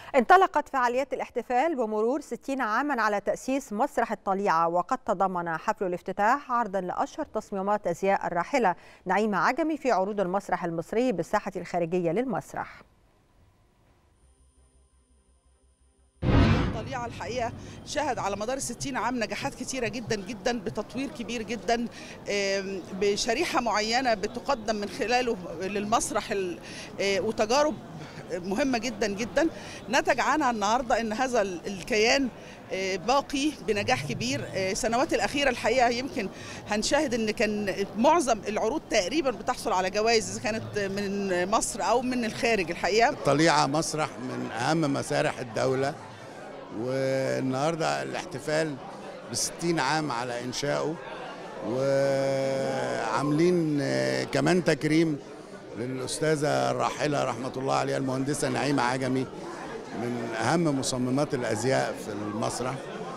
انطلقت فعاليات الاحتفال بمرور 60 عاما على تأسيس مسرح الطليعة وقد تضمن حفل الافتتاح عرضا لأشهر تصميمات أزياء الراحلة نعيمة عجمي في عروض المسرح المصري بالساحة الخارجية للمسرح الطليعة الحقيقة شهد على مدار 60 عام نجاحات كتيرة جدا جدا بتطوير كبير جدا بشريحة معينة بتقدم من خلاله للمسرح وتجارب مهمة جدا جدا نتج عنها النهاردة ان هذا الكيان باقي بنجاح كبير السنوات الأخيرة الحقيقة يمكن هنشاهد ان كان معظم العروض تقريبا بتحصل على جوائز إذا كانت من مصر أو من الخارج الحقيقة الطليعة مسرح من أهم مسارح الدولة والنهارده الاحتفال ب 60 عام على انشائه وعاملين كمان تكريم للاستاذه الراحله رحمه الله عليها المهندسه نعيمه عجمي من اهم مصممات الازياء في المسرح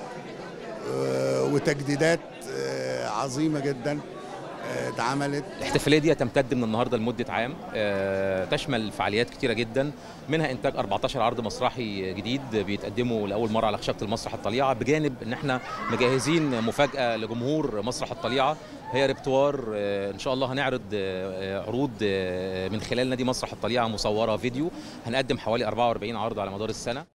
وتجديدات عظيمه جدا اتعملت الاحتفاليه دي تمتد من النهارده لمده عام تشمل فعاليات كتيره جدا منها انتاج 14 عرض مسرحي جديد بيتقدموا لاول مره على خشبه المسرح الطليعه بجانب ان احنا مجهزين مفاجاه لجمهور مسرح الطليعه هي ريبتوار ان شاء الله هنعرض عروض من خلال نادي مسرح الطليعه مصوره فيديو هنقدم حوالي 44 عرض على مدار السنه